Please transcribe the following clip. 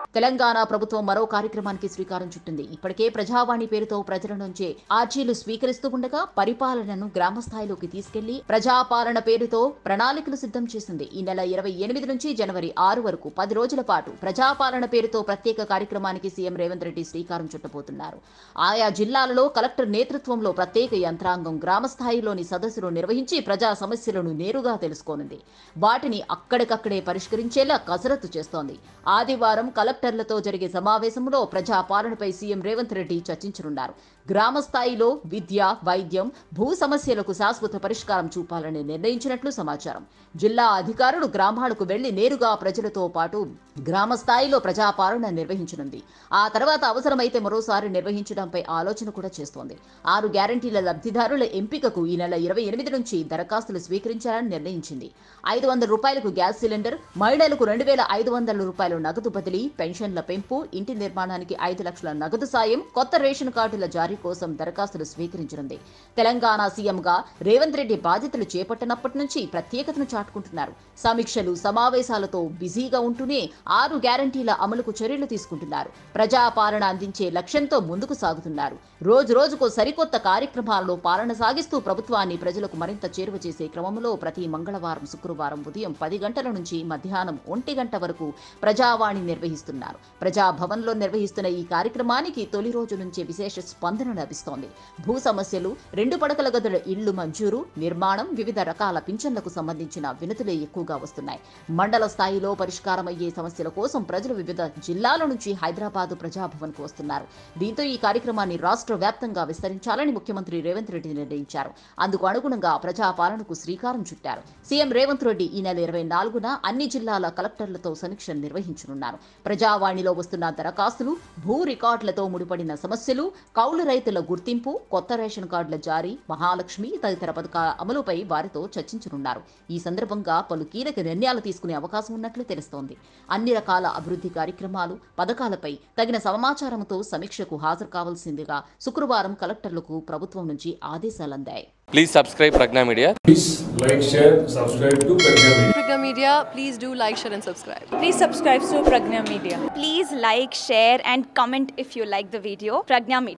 తెలంగాణ ప్రభుత్వం మరో కార్యక్రమానికి శ్రీకారం చుట్టింది ఇప్పటికే ప్రజావాణి పేరుతో ప్రజల నుంచి ఆర్జీలు స్వీకరిస్తూ ఉండగా పరిపాలనను గ్రామ స్థాయిలోకి తీసుకెళ్లి ప్రజాపాలన పేరుతో ప్రణాళికలు సిద్ధం చేసింది ఈ నెల ఇరవై ఎనిమిది నుంచి జనవరి ఆరు వరకు పది రోజుల పాటు ప్రజాపాలన పేరుతో ప్రత్యేక కార్యక్రమానికి సీఎం రేవంత్ రెడ్డి శ్రీకారం చుట్టబోతున్నారు ఆయా జిల్లాలలో కలెక్టర్ నేతృత్వంలో ప్రత్యేక యంత్రాంగం గ్రామ స్థాయిలోని సదస్సులు నిర్వహించి ప్రజా సమస్యలను నేరుగా తెలుసుకోనుంది వాటిని అక్కడికక్కడే పరిష్కరించేలా కసరత్తు చేస్తోంది ఆదివారం కలెక్టర్లతో జరిగే సమావేశంలో ప్రజా పాలనపై సీఎం రేవంత్ రెడ్డి చర్చించనున్నారు గ్రామ స్థాయిలో విద్య వైద్యం భూ సమస్యలకు శాశ్వత పరిష్కారం చూపాలని నిర్ణయించినట్లు సమాచారం జిల్లా అధికారులు గ్రామాలకు వెళ్లి నేరుగా ప్రజలతో పాటు గ్రామ స్థాయిలో ప్రజాపాలన నిర్వహించనుంది ఆ తర్వాత అవసరమైతే మరోసారి నిర్వహించడంపై ఆలోచన కూడా చేస్తోంది ఆరు గ్యారంటీల లబ్ధిదారుల ఎంపికకు ఈ నెల ఇరవై ఎనిమిది నుంచి దరఖాస్తులు స్వీకరించాలని నిర్ణయించింది ఐదు వందల రూపాయలకు గ్యాస్ సిలిండర్ మహిళలకు రెండు వేల ఐదు వందల రూపాయలు నగదు బదిలీ పెన్షన్ల పెంపు ఇంటి నిర్మాణానికి ఐదు లక్షల నగదు సాయం కొత్త రేషన్ కార్డుల జారీ కోసం దరఖాస్తులు స్వీకరించనుంది తెలంగాణ సీఎంగా రేవంత్ రెడ్డి బాధ్యతలు చేపట్టినప్పటి నుంచి ప్రత్యేకతను చాటుకుంటున్నారు సమీక్షలు సమావేశాలతో బిజీగా ఉంటూనే ఆరు గ్యారంటీల అమలుకు చర్యలు తీసుకుంటున్నారు ప్రజాపాలన అందించే లక్ష్యంతో ముందుకు సాగుతున్నారు రోజు రోజుకు సరికొత్త కార్యక్రమాలలో పాలన సాగిస్తూ ప్రభుత్వాన్ని ప్రజలకు మరింత చేరువ చేసే క్రమంలో ప్రతి మంగళవారం శుక్రవారం ఉదయం పది గంటల నుంచి మధ్యాహ్నం ఒంటి గంట వరకు ప్రజావాణి నిర్వహిస్తున్నారు ప్రజాభవన్లో నిర్వహిస్తున్న ఈ కార్యక్రమానికి తొలి రోజు నుంచే విశేష స్పందన లభిస్తోంది భూ సమస్యలు రెండు పడకల గదుల ఇళ్లు మంజూరు నిర్మాణం వివిధ రకాల పింఛన్లకు సంబంధించిన వినతులే ఎక్కువగా వస్తున్నాయి మండల స్థాయిలో పరిష్కారమయ్యే సమస్యల కోసం ప్రజలు వివిధ జిల్లాల నుంచి హైదరాబాద్ ప్రజాభవన్ కు వస్తున్నారు దీంతో ఈ కార్యక్రమాన్ని రాష్ట్ర వ్యాప్తంగా విస్తరించాలని ముఖ్యమంత్రి రేవంత్ రెడ్డి నిర్ణయించారు అందుకు అనుగుణంగా ప్రజాపాలనకు శ్రీకారం చుట్టారు సీఎం రేవంత్ రెడ్డి ఈ నెల ఇరవై నాలుగున అన్ని జిల్లాల కలెక్టర్లతో సమీక్ష నిర్వహించనున్నారు ప్రజావాణిలో వస్తున్న దరఖాస్తులు భూ రికార్డులతో ముడిపడిన సమస్యలు కౌలు రైతుల గుర్తింపు కొత్త రేషన్ కార్డుల జారీ మహాలక్ష్మి తదితర పథకాల అమలుపై వారితో చర్చించనున్నారు ఈ సందర్భంగా పలు కీలక నిర్ణయాలు తీసుకునే అవకాశం ఉన్నట్లు తెలుస్తోంది అన్ని రకాల అభివృద్ధి కార్యక్రమాలు పథకాలపై తగిన సమాచారంతో సమీక్షకు హాజరు కావాల్సిందిగా శుక్రవారం కలెక్టర్లకు ప్రభుత్వం నుంచి ఆదేశాలందాయి Please subscribe Pragna Media. Please like, share, subscribe to Pragya Media. Pragya Media, please do like, share, and subscribe. Please subscribe to Pragna Media. Please like, share, and comment if you like the video. Pragna Media.